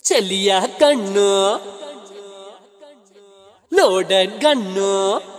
చెలియ కన్ను loaded gun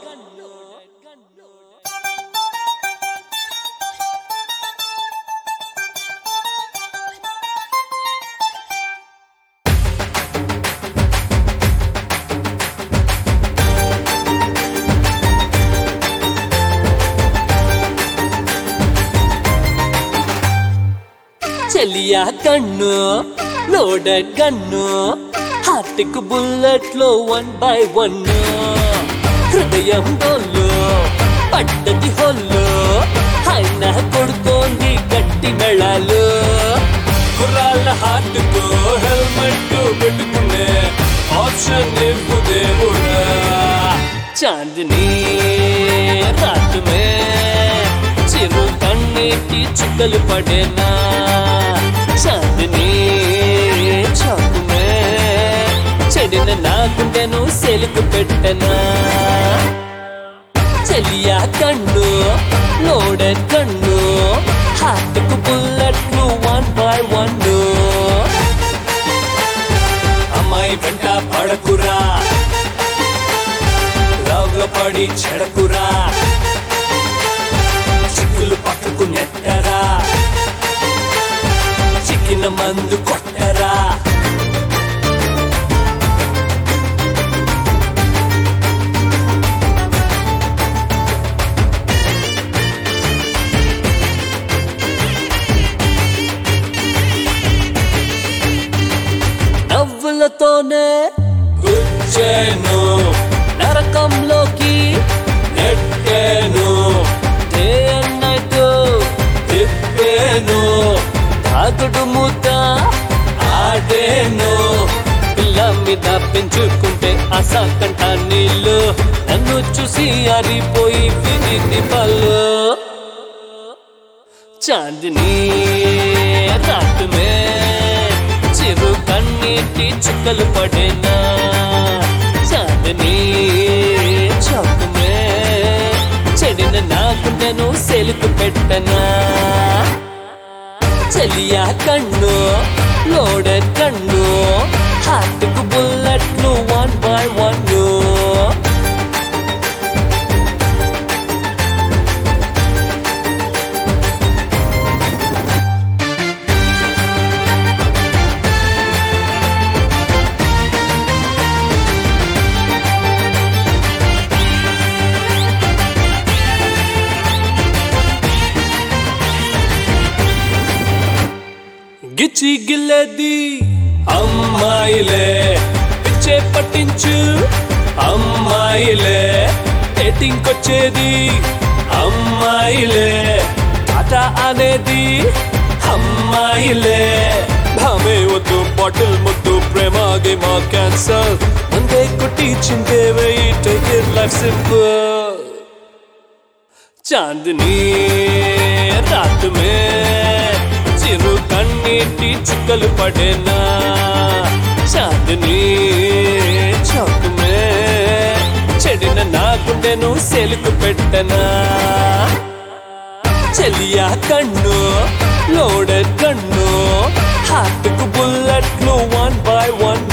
చెలియ కన్ను లోడెడ్ గన్ను హార్ట్కు బుల్లెట్లు వన్ బై వన్ హృదయం డోళ్ళు పడ్డది హొల్లు ఆయన కొడుతోంది గట్టి మెళాలు కుర్రాళ్ళ హార్ట్కు హెల్మెట్ పెట్టుకునే ఆప్షన్ ఇవ్వు దేవుడా చాందిని రాత్ మే చిరు కన్నీటి చుక్కలు పడేనా చాందిని చాకు మే చెడిన నా గుండెను సెలుకు పెట్టనా చెలియా కన్ను లోడే కన్ను హార్ట్కు బుల్లెట్లు వన్ బై వన్ అమ్మాయి వెంట పడకురా లవ్ లో పడి చెడకురా చిక్కులు పక్కకు నెట్టరా చిక్కిన మందు కొట్టరా నవ్వులతోనే గుచ్చేను నరకంలోకి నెట్టేను డే అండ్ నైట్ తిప్పేను తాగుడు మూత ఆడేను పిల్ల మీద పెంచుకుంటే అసాకంట నీళ్ళు నన్ను చూసి అరిపోయి విని పళ్ళు చాందిని రాత్ మే చిరు కన్నీటి చుక్కలు పడేనా చాందిని చౌక్ మే చెడిన నా గుండెను సెలుకు పెట్టనా చెలియా కన్ను లోడే కన్ను హార్ట్కు బుల్లెట్లు వన్ బై వన్ గిచ్చి గిల్లది అమ్మాయిలే పిచ్చే పట్టించు అమ్మాయిలే డేటింగ్ వచ్చేది అమ్మాయిలే టాట అనేది అమ్మాయిలే భామే వద్దు బాటిల్ ముద్దు ప్రేమ గేమ క్యాన్సర్ ముందే కొట్టి చిందే వెయ్యి టేక్ ఇట్ లైఫ్ సింపుల్ చాందిని రాత్ మే చిరు కన్నీటి చుక్కలు పడేనా చాందిని చౌక్ మే చెడిన నా గుండెను సెలుకు పెట్టనా చెలియా కన్ను లోడెడ్ కన్ను హార్ట్కు బుల్లెట్లు వన్ బై వన్